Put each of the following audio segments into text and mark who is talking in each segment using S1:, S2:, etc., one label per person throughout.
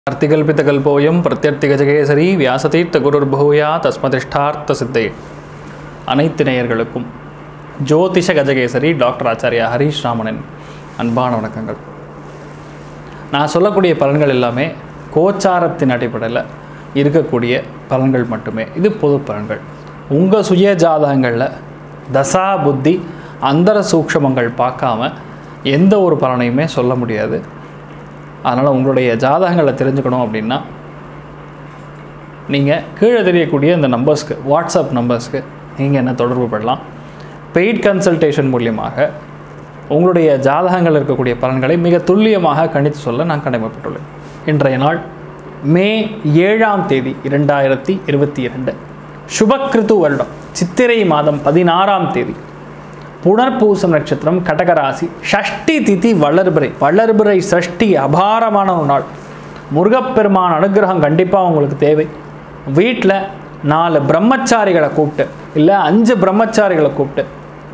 S1: அர்த்திகல்பிதகல்போயம் பிரத்யர்த்திகஜகேசரி வியாசதீர்த்த குருர்பூயா தஸ்மதிஷ்டார்த்த சித்தே அனைத்து நேயர்களுக்கும் ஜோதிஷ கஜகேசரி டாக்டர் ஆச்சாரியா ஹரீஷ் ராமனின் அன்பான வணக்கங்கள் நான் சொல்லக்கூடிய பலன்கள் எல்லாமே கோச்சாரத்தின் அடிப்படையில் இருக்கக்கூடிய பலன்கள் மட்டுமே இது பொது பலன்கள் உங்கள் சுய ஜாதகங்களில் தசா புத்தி அந்தர சூக்ஷமங்கள் பார்க்காம எந்த ஒரு பலனையுமே சொல்ல முடியாது அதனால் உங்களுடைய ஜாதகங்களை தெரிஞ்சுக்கணும் அப்படின்னா நீங்கள் கீழே தெரியக்கூடிய இந்த நம்பர்ஸ்க்கு வாட்ஸ்அப் நம்பர்ஸ்க்கு நீங்கள் என்ன தொடர்பு படலாம் பெய்ட் கன்சல்டேஷன் மூலியமாக உங்களுடைய ஜாதகங்கள் இருக்கக்கூடிய பலன்களை மிக துல்லியமாக கணித்து சொல்ல நான் கடமைப்பட்டுள்ளேன் இன்றைய நாள் மே ஏழாம் தேதி இரண்டாயிரத்தி இருபத்தி இரண்டு சுபக்கிருத்து வருடம் சித்திரை மாதம் பதினாறாம் தேதி புனர்பூசம் நட்சத்திரம் கடகராசி ஷஷ்டி திதி வளர்பிறை வளர்பிறை சஷ்டி அபாரமான ஒரு நாள் முருகப்பெருமான் அனுகிரகம் கண்டிப்பாக உங்களுக்கு தேவை வீட்டில் நாலு பிரம்மச்சாரிகளை கூப்பிட்டு இல்லை அஞ்சு பிரம்மச்சாரிகளை கூப்பிட்டு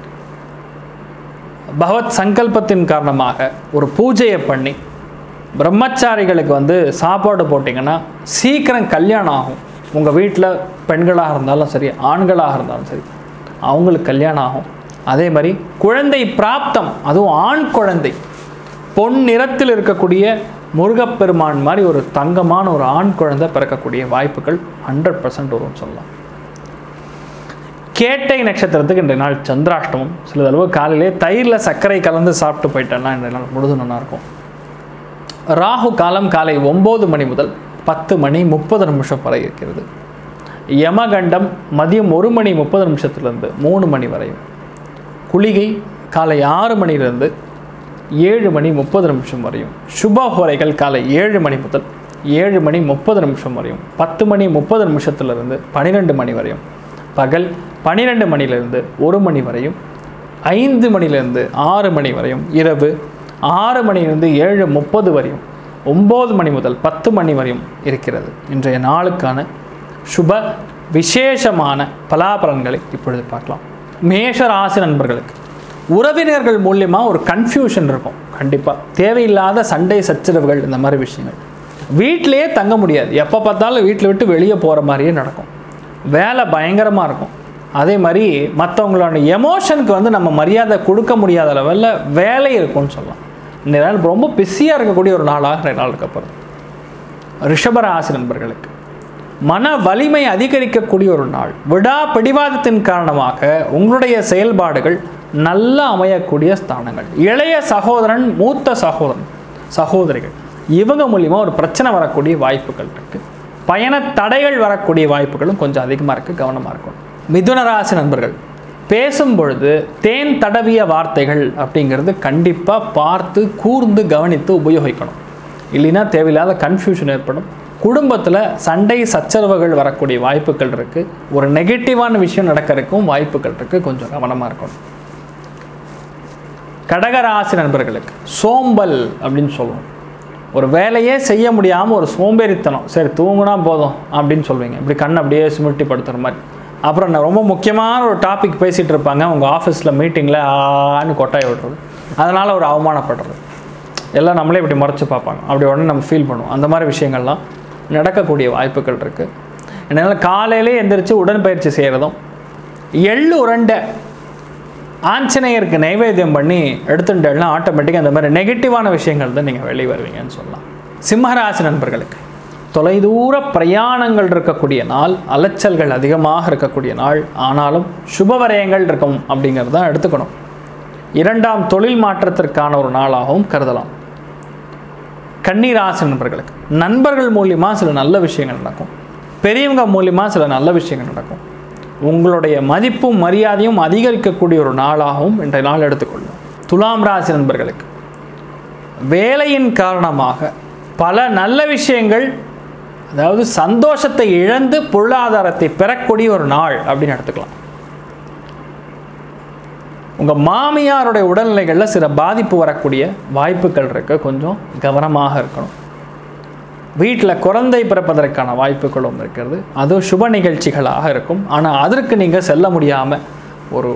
S1: பகவத் சங்கல்பத்தின் காரணமாக ஒரு பூஜையை பண்ணி பிரம்மச்சாரிகளுக்கு வந்து சாப்பாடு போட்டிங்கன்னா சீக்கிரம் கல்யாணம் ஆகும் உங்கள் வீட்டில் பெண்களாக இருந்தாலும் சரி ஆண்களாக இருந்தாலும் சரி அவங்களுக்கு கல்யாணம் ஆகும் அதே மாதிரி குழந்தை பிராப்தம் அதுவும் ஆண் குழந்தை பொன் நிறத்தில் இருக்கக்கூடிய முருகப்பெருமான் மாதிரி ஒரு தங்கமான ஒரு ஆண் குழந்தை பிறக்கக்கூடிய வாய்ப்புகள் ஹண்ட்ரட் பர்சன்ட் வரும்னு சொல்லலாம் கேட்டை நட்சத்திரத்துக்கு இன்றைய நாள் சந்திராஷ்டமம் சில தடவை காலையிலே தயிரில் சர்க்கரை கலந்து சாப்பிட்டு போயிட்டேன்னா இன்றைய நாள் முழுதும் நல்லாயிருக்கும் ராகு காலம் காலை ஒம்பது மணி முதல் பத்து மணி முப்பது நிமிஷம் வரை இருக்கிறது யமகண்டம் மதியம் ஒரு மணி முப்பது நிமிஷத்துலேருந்து மூணு மணி வரையும் குளிகை காலை ஆறு மணியிலிருந்து ஏழு மணி முப்பது நிமிஷம் வரையும் சுபஹோரைகள் காலை ஏழு மணி முதல் ஏழு மணி முப்பது நிமிஷம் வரையும் பத்து மணி முப்பது நிமிஷத்துலேருந்து பன்னிரெண்டு மணி வரையும் பகல் பன்னிரெண்டு மணிலிருந்து ஒரு மணி வரையும் ஐந்து மணிலிருந்து ஆறு மணி வரையும் இரவு ஆறு மணியிலிருந்து ஏழு முப்பது வரையும் ஒம்பது மணி முதல் பத்து மணி வரையும் இருக்கிறது இன்றைய நாளுக்கான சுப விசேஷமான பலாபலன்களை இப்பொழுது பார்க்கலாம் மேஷ ராசி நண்பர்களுக்கு உறவினர்கள் மூலியமாக ஒரு கன்ஃபியூஷன் இருக்கும் கண்டிப்பாக தேவையில்லாத சண்டை சச்சரவுகள் இந்த மாதிரி விஷயங்கள் வீட்டிலேயே தங்க முடியாது எப்போ பார்த்தாலும் வீட்டில் விட்டு வெளியே போகிற மாதிரியே நடக்கும் வேலை பயங்கரமாக இருக்கும் அதே மாதிரி மற்றவங்களோட எமோஷனுக்கு வந்து நம்ம மரியாதை கொடுக்க முடியாத லெவலில் வேலை இருக்கும்னு சொல்லலாம் இந்த நாள் ரொம்ப பிஸியாக இருக்கக்கூடிய ஒரு நாளாக இந்த நாள் இருக்கப்படுது ரிஷபராசி நண்பர்களுக்கு மன வலிமை அதிகரிக்கக்கூடிய ஒரு நாள் விடா பிடிவாதத்தின் காரணமாக உங்களுடைய செயல்பாடுகள் நல்லா அமையக்கூடிய ஸ்தானங்கள் இளைய சகோதரன் மூத்த சகோதரன் சகோதரிகள் இவங்க மூலியமாக ஒரு பிரச்சனை வரக்கூடிய வாய்ப்புகள் இருக்குது பயண தடைகள் வரக்கூடிய வாய்ப்புகளும் கொஞ்சம் அதிகமாக இருக்குது கவனமாக இருக்கும் மிதுன ராசி நண்பர்கள் பேசும் பொழுது தேன் தடவிய வார்த்தைகள் அப்படிங்கிறது கண்டிப்பாக பார்த்து கூர்ந்து கவனித்து உபயோகிக்கணும் இல்லைன்னா தேவையில்லாத கன்ஃபியூஷன் ஏற்படும் குடும்பத்தில் சண்டை சச்சரவுகள் வரக்கூடிய வாய்ப்புகள் இருக்குது ஒரு நெகட்டிவான விஷயம் நடக்கிறதுக்கும் வாய்ப்புகள் இருக்குது கொஞ்சம் கவனமாக இருக்கணும் கடகராசி நண்பர்களுக்கு சோம்பல் அப்படின்னு சொல்லுவோம் ஒரு வேலையே செய்ய முடியாமல் ஒரு சோம்பேறித்தனம் சரி தூங்குனா போதும் அப்படின்னு சொல்லுவீங்க இப்படி கண் அப்படியே சிமிட்டி படுத்துகிற மாதிரி அப்புறம் நான் ரொம்ப முக்கியமான ஒரு டாபிக் பேசிகிட்டு இருப்பாங்க உங்கள் ஆஃபீஸில் மீட்டிங்கில் ஆன்னு கொட்டாய் விடுறது அதனால் ஒரு அவமானப்படுறது எல்லாம் நம்மளே இப்படி மறைச்சு பார்ப்பாங்க அப்படி உடனே நம்ம ஃபீல் பண்ணுவோம் அந்த மாதிரி விஷயங்கள்லாம் நடக்கக்கூடிய வாய்ப்புகள் இருக்குது என்னால் காலையிலே எந்திரிச்சு உடற்பயிற்சி செய்கிறதும் எள்ளு உருண்டை ஆஞ்சநேயருக்கு நைவேத்தியம் பண்ணி எடுத்துட்டேன்னா ஆட்டோமேட்டிக்காக அந்த மாதிரி நெகட்டிவான விஷயங்கள் தான் நீங்கள் வெளியே வருவீங்கன்னு சொல்லலாம் சிம்மராசி நண்பர்களுக்கு தொலைதூர பிரயாணங்கள் இருக்கக்கூடிய நாள் அலைச்சல்கள் அதிகமாக இருக்கக்கூடிய நாள் ஆனாலும் சுபவரயங்கள் இருக்கும் அப்படிங்கிறது தான் எடுத்துக்கணும் இரண்டாம் தொழில் மாற்றத்திற்கான ஒரு நாளாகவும் கருதலாம் கன்னிராசி நண்பர்களுக்கு நண்பர்கள் மூலியமாக சில நல்ல விஷயங்கள் நடக்கும் பெரியவங்க மூலியமாக சில நல்ல விஷயங்கள் நடக்கும் உங்களுடைய மதிப்பும் மரியாதையும் அதிகரிக்கக்கூடிய ஒரு நாளாகவும் இன்றைய நாள் எடுத்துக்கொள்ளும் துலாம் ராசி நண்பர்களுக்கு வேலையின் காரணமாக பல நல்ல விஷயங்கள் அதாவது சந்தோஷத்தை இழந்து பொருளாதாரத்தை பெறக்கூடிய ஒரு நாள் அப்படின்னு எடுத்துக்கலாம் உங்கள் மாமியாருடைய உடல்நிலைகளில் சில பாதிப்பு வரக்கூடிய வாய்ப்புகள் இருக்க கொஞ்சம் கவனமாக இருக்கணும் வீட்டில் குழந்தை பிறப்பதற்கான வாய்ப்புகளும் இருக்கிறது அதுவும் சுப நிகழ்ச்சிகளாக இருக்கும் ஆனால் அதற்கு நீங்கள் செல்ல முடியாமல் ஒரு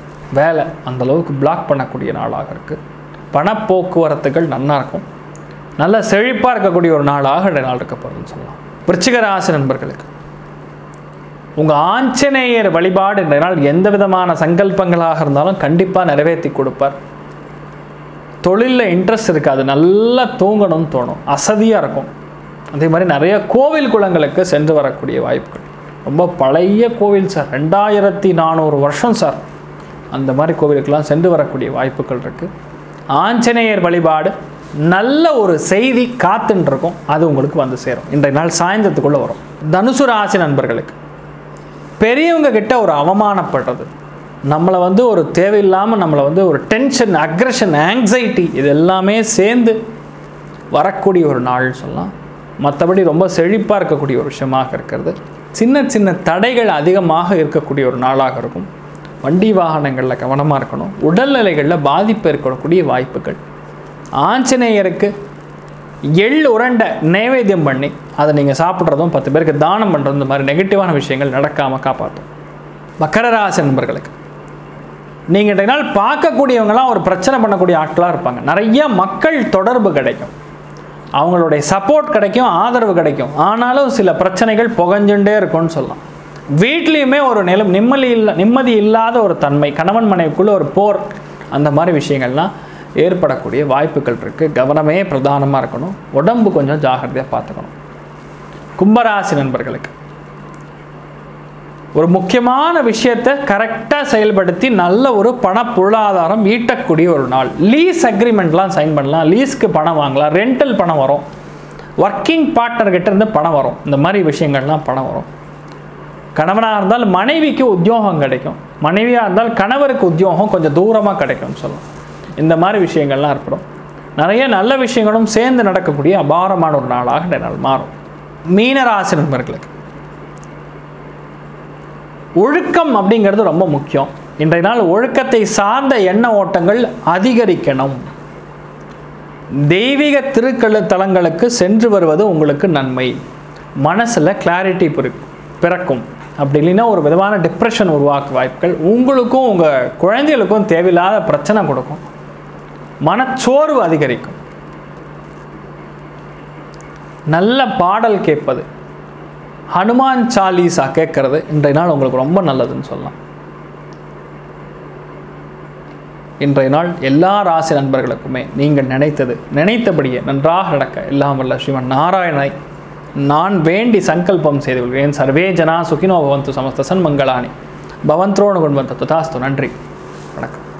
S1: வேலை அந்தளவுக்கு பிளாக் பண்ணக்கூடிய நாளாக இருக்குது பணப்போக்குவரத்துகள் நன்னா இருக்கும் நல்ல செழிப்பாக இருக்கக்கூடிய ஒரு நாளாக இந்த நாள் இருக்க போகிறதுன்னு சொல்லலாம் விருச்சிக ராசி நண்பர்களுக்கு உங்கள் ஆஞ்சநேயர் வழிபாடு இந்த நாள் எந்த விதமான சங்கல்பங்களாக இருந்தாலும் கண்டிப்பாக நிறைவேற்றி கொடுப்பார் தொழிலில் இன்ட்ரெஸ்ட் இருக்காது நல்லா தூங்கணும்னு தோணும் அசதியாக இருக்கும் அதே மாதிரி நிறைய கோவில் குளங்களுக்கு சென்று வரக்கூடிய வாய்ப்புகள் ரொம்ப பழைய கோவில் சார் ரெண்டாயிரத்தி நானூறு வருஷம் சார் அந்த மாதிரி கோவிலுக்கெல்லாம் சென்று வரக்கூடிய வாய்ப்புகள் இருக்குது ஆஞ்சநேயர் வழிபாடு நல்ல ஒரு செய்தி காத்துன்னு இருக்கும் அது உங்களுக்கு வந்து சேரும் இன்றைய நாள் சாயந்தரத்துக்குள்ளே வரும் தனுசு ராசி நண்பர்களுக்கு பெரியவங்க கிட்ட ஒரு அவமானப்படுறது நம்மளை வந்து ஒரு தேவையில்லாமல் நம்மளை வந்து ஒரு டென்ஷன் அக்ரஷன் ஆங்ஸைட்டி இது எல்லாமே சேர்ந்து வரக்கூடிய ஒரு நாள் சொல்லலாம் மற்றபடி ரொம்ப செழிப்பாக இருக்கக்கூடிய ஒரு விஷயமாக இருக்கிறது சின்ன சின்ன தடைகள் அதிகமாக இருக்கக்கூடிய ஒரு நாளாக இருக்கும் வண்டி வாகனங்களில் கவனமாக இருக்கணும் உடல்நிலைகளில் பாதிப்பு ஏற்படக்கூடிய வாய்ப்புகள் ஆஞ்சநேயருக்கு எள் உருண்டை நைவேத்தியம் பண்ணி அதை நீங்கள் சாப்பிட்றதும் பத்து பேருக்கு தானம் பண்ணுறது இந்த மாதிரி நெகட்டிவான விஷயங்கள் நடக்காமல் காப்பாற்றும் மகர ராசி நண்பர்களுக்கு நீங்கள் இன்றைய நாள் பார்க்கக்கூடியவங்களாம் ஒரு பிரச்சனை பண்ணக்கூடிய ஆட்களாக இருப்பாங்க நிறைய மக்கள் தொடர்பு கிடைக்கும் அவங்களுடைய சப்போர்ட் கிடைக்கும் ஆதரவு கிடைக்கும் ஆனாலும் சில பிரச்சனைகள் புகஞ்சுட்டே இருக்கும்னு சொல்லலாம் வீட்லேயுமே ஒரு நிலம் நிம்மதி இல்ல நிம்மதி இல்லாத ஒரு தன்மை கணவன் மனைவிக்குள்ள ஒரு போர் அந்த மாதிரி விஷயங்கள்லாம் ஏற்படக்கூடிய வாய்ப்புகள் இருக்குது கவனமே பிரதானமாக இருக்கணும் உடம்பு கொஞ்சம் ஜாகிரதையாக பார்த்துக்கணும் கும்பராசி நண்பர்களுக்கு ஒரு முக்கியமான விஷயத்தை கரெக்டாக செயல்படுத்தி நல்ல ஒரு பண பொருளாதாரம் ஈட்டக்கூடிய ஒரு நாள் லீஸ் அக்ரிமெண்ட்லாம் சைன் பண்ணலாம் லீஸ்க்கு பணம் வாங்கலாம் ரெண்டல் பணம் வரும் ஒர்க்கிங் பார்ட்னர் கிட்ட இருந்து பணம் வரும் இந்த மாதிரி விஷயங்கள்லாம் பணம் வரும் கணவனாக இருந்தால் மனைவிக்கு உத்தியோகம் கிடைக்கும் மனைவியாக இருந்தால் கணவருக்கு உத்தியோகம் கொஞ்சம் தூரமாக கிடைக்கும்னு சொல்லலாம் இந்த மாதிரி விஷயங்கள்லாம் ஏற்படும் நிறைய நல்ல விஷயங்களும் சேர்ந்து நடக்கக்கூடிய அபாரமான ஒரு நாளாக இந்த நாள் மாறும் மீனராசி நண்பர்களுக்கு ஒழுக்கம் அப்படிங்கிறது ரொம்ப முக்கியம் இன்றைய நாள் ஒழுக்கத்தை சார்ந்த எண்ண ஓட்டங்கள் அதிகரிக்கணும் தெய்வீக திருக்கழு தலங்களுக்கு சென்று வருவது உங்களுக்கு நன்மை மனசில் கிளாரிட்டி பிறக்கும் அப்படி இல்லைன்னா ஒரு விதமான டிப்ரெஷன் உருவாக்க வாய்ப்புகள் உங்களுக்கும் உங்கள் குழந்தைகளுக்கும் தேவையில்லாத பிரச்சனை கொடுக்கும் மனச்சோர்வு அதிகரிக்கும் நல்ல பாடல் கேட்பது ஹனுமான் சாலீசா கேட்கறது இன்றைய நாள் உங்களுக்கு ரொம்ப நல்லதுன்னு சொல்லலாம் இன்றைய நாள் எல்லா ராசி நண்பர்களுக்குமே நீங்கள் நினைத்தது நினைத்தபடியே நன்றாக நடக்க எல்லாம் வல்ல ஸ்ரீமன் நாராயணனை நான் வேண்டி சங்கல்பம் செய்து கொள்கிறேன் சர்வே ஜனா சுகினோ பவந்து சமஸ்த சன்மங்களானி பவந்த்ரோணு குண்வந்த துதாஸ்து நன்றி வணக்கம்